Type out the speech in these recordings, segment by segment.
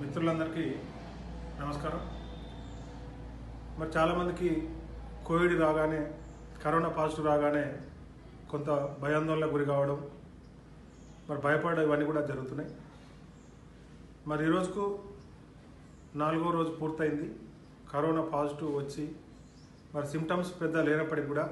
మిత్రులందరికీ నమస్కారం మరి చాలామందికి కోవిడ్ రాగానే కరోనా పాజిటివ్ రాగానే కొంత భయాందోళనకు గురి కావడం మరి భయపడడం ఇవన్నీ కూడా జరుగుతున్నాయి మరి ఈ రోజుకు నాలుగో రోజు పూర్తయింది కరోనా పాజిటివ్ వచ్చి మరి సిమ్టమ్స్ పెద్ద లేనప్పటికీ కూడా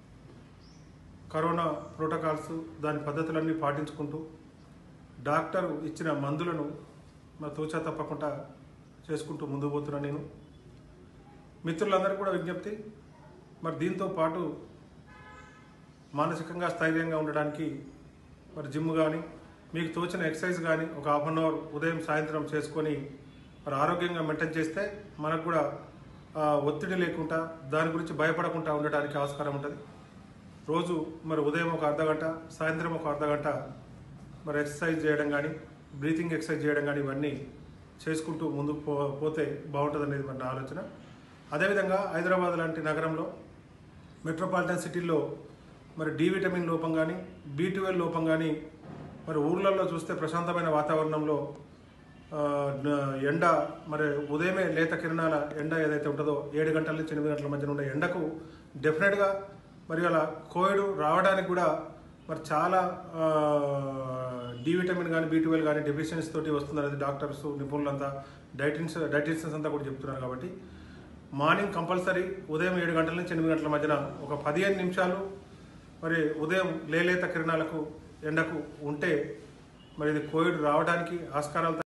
కరోనా ప్రోటోకాల్స్ దాని పద్ధతులన్నీ పాటించుకుంటూ డాక్టర్ ఇచ్చిన మందులను మరి తూచా తప్పకుండా చేసుకుంటూ ముందుకు పోతున్నాను నేను మిత్రులందరికీ కూడా విజ్ఞప్తి మరి దీంతో పాటు మానసికంగా స్థైర్యంగా ఉండడానికి మరి జిమ్ కానీ మీకు తోచిన ఎక్సర్సైజ్ కానీ ఒక హాఫ్ అన్ అవర్ ఉదయం సాయంత్రం చేసుకొని మరి ఆరోగ్యంగా మెయింటైన్ చేస్తే మనకు కూడా ఆ, ఒత్తిడి లేకుండా దాని గురించి భయపడకుండా ఉండడానికి ఆస్కారం ఉంటుంది రోజు మరి ఉదయం ఒక అర్ధ గంట సాయంత్రం ఒక అర్ధ గంట మరి ఎక్సర్సైజ్ చేయడం కానీ బ్రీతింగ్ ఎక్సర్సైజ్ చేయడం కానీ ఇవన్నీ చేసుకుంటూ ముందుకు పో పోతే బాగుంటుంది అనేది మన ఆలోచన అదేవిధంగా హైదరాబాద్ లాంటి నగరంలో మెట్రోపాలిటన్ సిటీల్లో మరి డి విటమిన్ లోపం కానీ బి ట్వెల్వ్ లోపం కానీ మరి ఊర్లలో చూస్తే ప్రశాంతమైన వాతావరణంలో ఆ, న- ఎండ మరి ఉదయమే లేత కిరణాల ఎండ ఏదైతే ఉంటుందో ఏడు గంటల నుంచి ఎనిమిది గంటల మధ్యన ఉండే ఎండకు డెఫినెట్గా మరి అలా కోవిడ్ రావడానికి కూడా మరి చాలా ఆ, డి విటమిన్ కానీ బి ట్వెల్వ్ కానీ డెఫిషియన్సీ తోటి వస్తుందనేది డాక్టర్స్ నిపుణులంతా డైటిన్స్ డైటిషియన్స్ అంతా కూడా చెప్తున్నారు కాబట్టి మార్నింగ్ కంపల్సరీ ఉదయం ఏడు గంటల నుంచి ఎనిమిది గంటల మధ్యన ఒక పదిహేను నిమిషాలు మరి ఉదయం లేలేత కిరణాలకు ఎండకు ఉంటే మరి ఇది కోవిడ్ రావడానికి ఆస్కారాలు